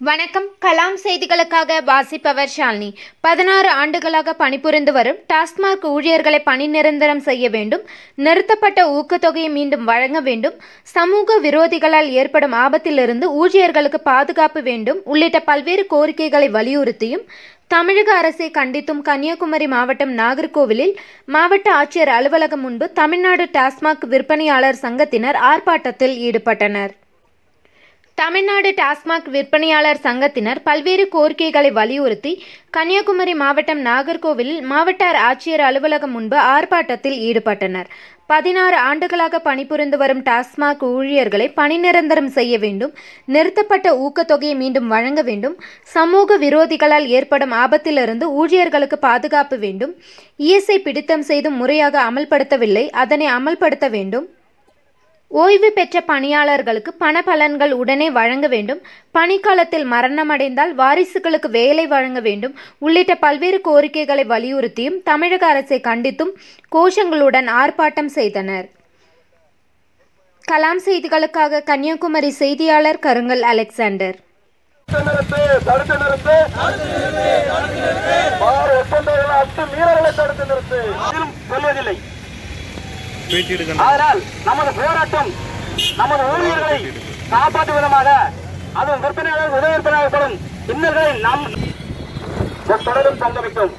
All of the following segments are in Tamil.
வணக்கம் கலாம் செய்திகளுக்காக வாசிப்பவர் ஷாலினி பதினாறு ஆண்டுகளாக பணிபுரிந்து வரும் டாஸ்மாக் ஊழியர்களை பணி நிரந்தரம் செய்ய வேண்டும் நிறுத்தப்பட்ட ஊக்கத்தொகையை மீண்டும் வழங்க வேண்டும் சமூக விரோதிகளால் ஏற்படும் ஆபத்திலிருந்து ஊழியர்களுக்கு பாதுகாப்பு வேண்டும் உள்ளிட்ட பல்வேறு கோரிக்கைகளை வலியுறுத்தியும் தமிழக அரசை கண்டித்தும் கன்னியாகுமரி மாவட்டம் நாகர்கோவிலில் மாவட்ட ஆட்சியர் அலுவலகம் முன்பு தமிழ்நாடு டாஸ்மாக் விற்பனையாளர் சங்கத்தினர் ஆர்ப்பாட்டத்தில் ஈடுபட்டனர் தமிழ்நாடு டாஸ்மாக் விற்பனையாளர் சங்கத்தினர் பல்வேறு கோரிக்கைகளை வலியுறுத்தி கன்னியாகுமரி மாவட்டம் நாகர்கோவிலில் மாவட்ட ஆட்சியர் அலுவலகம் முன்பு ஆர்ப்பாட்டத்தில் ஈடுபட்டனர் பதினாறு ஆண்டுகளாக பணிபுரிந்து வரும் டாஸ்மாக் ஊழியர்களை பணி நிரந்தரம் செய்ய வேண்டும் நிறுத்தப்பட்ட ஊக்கத்தொகையை மீண்டும் வழங்க வேண்டும் சமூக விரோதிகளால் ஏற்படும் ஆபத்திலிருந்து ஊழியர்களுக்கு பாதுகாப்பு வேண்டும் இஎஸ்ஐ பிடித்தம் செய்து முறையாக அமல்படுத்தவில்லை அதனை அமல்படுத்த வேண்டும் ஓய்வு பெற்ற பணியாளர்களுக்கு பண பலன்கள் உடனே வழங்க வேண்டும் பணிக்காலத்தில் மரணமடைந்தால் வாரிசுகளுக்கு வேலை வழங்க வேண்டும் உள்ளிட்ட பல்வேறு கோரிக்கைகளை வலியுறுத்தியும் தமிழக அரசை கண்டித்தும் கோஷங்களுடன் ஆர்ப்பாட்டம் செய்தனர் கலாம் செய்திகளுக்காக கன்னியாகுமரி செய்தியாளர் கருங்கல் அலெக்சாண்டர் தடுத்து நிறுத்து தடுத்து நிறுத்து பார் ஒப்பந்தங்கள் அத்து மீறல்களை தடுத்து நிறுத்து இதிலும் சொல்வதில்லை அதனால் நமது போராட்டம் நமது ஊழியர்களை காப்பாற்றும் விதமாக அதுவும் விற்பனையாளர் உதவி விற்பனையாளர்களும் இன்னல்களை நாம் தொடரும் சங்கமிக்கும்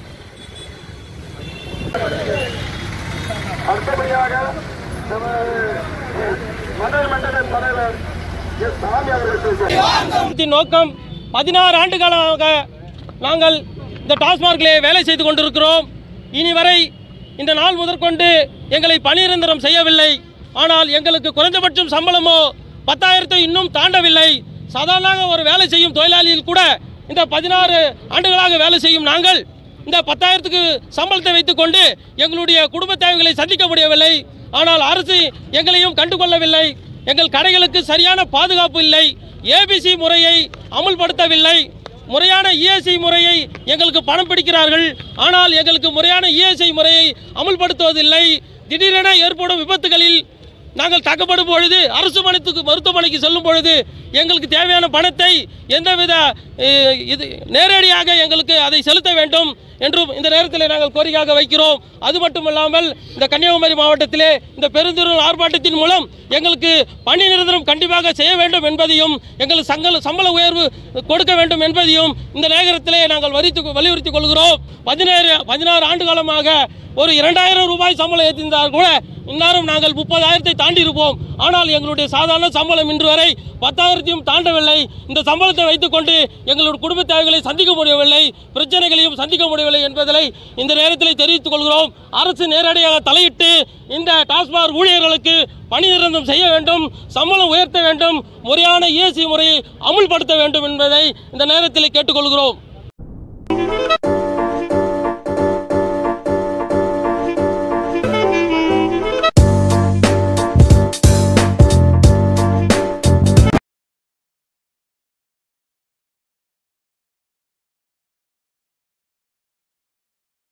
அடுத்தபடியாக நமது மண்டல மண்டல தலைவர் எஸ் சாமி அவர்கள் பேசுவார் திட்டத்தின் நோக்கம் பதினாறு ஆண்டு காலமாக நாங்கள் இந்த டாஸ்மார்க்கிலே வேலை செய்து கொண்டிருக்கிறோம் இனி வரை இந்த நாள் முதற்கொண்டு எங்களை பணிநிரந்தரம் செய்யவில்லை ஆனால் எங்களுக்கு குறைந்தபட்சம் சம்பளமோ பத்தாயிரத்தை இன்னும் தாண்டவில்லை சாதாரணமாக ஒரு வேலை செய்யும் தொழிலாளியில் கூட இந்த பதினாறு ஆண்டுகளாக வேலை செய்யும் நாங்கள் இந்த பத்தாயிரத்துக்கு சம்பளத்தை வைத்துக்கொண்டு எங்களுடைய குடும்ப தேவைகளை சந்திக்க முடியவில்லை ஆனால் அரசு எங்களையும் கண்டுகொள்ளவில்லை எங்கள் கடைகளுக்கு சரியான பாதுகாப்பு இல்லை ஏபிசி முறையை அமுல்படுத்தவில்லை முறையான இஎஸ்ஐ முறையை எங்களுக்கு பணம் பிடிக்கிறார்கள் ஆனால் எங்களுக்கு முறையான இஎஸ்ஐ முறையை அமுல்படுத்துவதில்லை திடீரென ஏற்படும் விபத்துகளில் நாங்கள் தக்கப்படும் பொழுது அரசு மருத்துவ மருத்துவமனைக்கு செல்லும் பொழுது எங்களுக்கு தேவையான பணத்தை எந்தவித அஹ், இது நேரடியாக எங்களுக்கு அதை செலுத்த வேண்டும் என்றும் இந்த நேரத்தில் நாங்கள் கோரிக்கையாக வைக்கிறோம் அது மட்டுமல்லாமல் இந்த கன்னியாகுமரி மாவட்டத்திலே இந்த பெருந்திருள் ஆர்ப்பாட்டத்தின் மூலம் எங்களுக்கு பணி நிரந்தரம் கண்டிப்பாக செய்ய வேண்டும் என்பதையும் எங்களுக்கு சங்கல சம்பள உயர்வு கொடுக்க வேண்டும் என்பதையும் இந்த நேரத்திலே நாங்கள் வரித்து வலியுறுத்திக் கொள்கிறோம் பதினேழு பதினாறு ஆண்டு காலமாக ஒரு இரண்டாயிரம் ரூபாய் சம்பளம் ஏற்றிருந்தால் கூட இந்நேரம் நாங்கள் முப்பதாயிரத்தை தாண்டி இருப்போம் ஆனால் எங்களுடைய சாதாரண சம்பளம் இன்று வரை பத்தாயிரத்தையும் தாண்டவில்லை இந்த சம்பளத்தை வைத்துக்கொண்டு எங்களுடைய குடும்ப தேவைகளை சந்திக்க முடியவில்லை பிரச்சனைகளையும் சந்திக்க முடியவில்லை என்பதை இந்த நேரத்தில் தெரிவித்துக் கொள்கிறோம் அரசு நேரடியாக தலையிட்டு இந்த டாஸ்மாக் ஊழியர்களுக்கு பணி நிரந்தரம் செய்ய வேண்டும் சம்பளம் உயர்த்த வேண்டும் முறையான இஎஸ்சி முறையை அமுல்படுத்த வேண்டும் என்பதை இந்த நேரத்தில் கேட்டுக்கொள்கிறோம்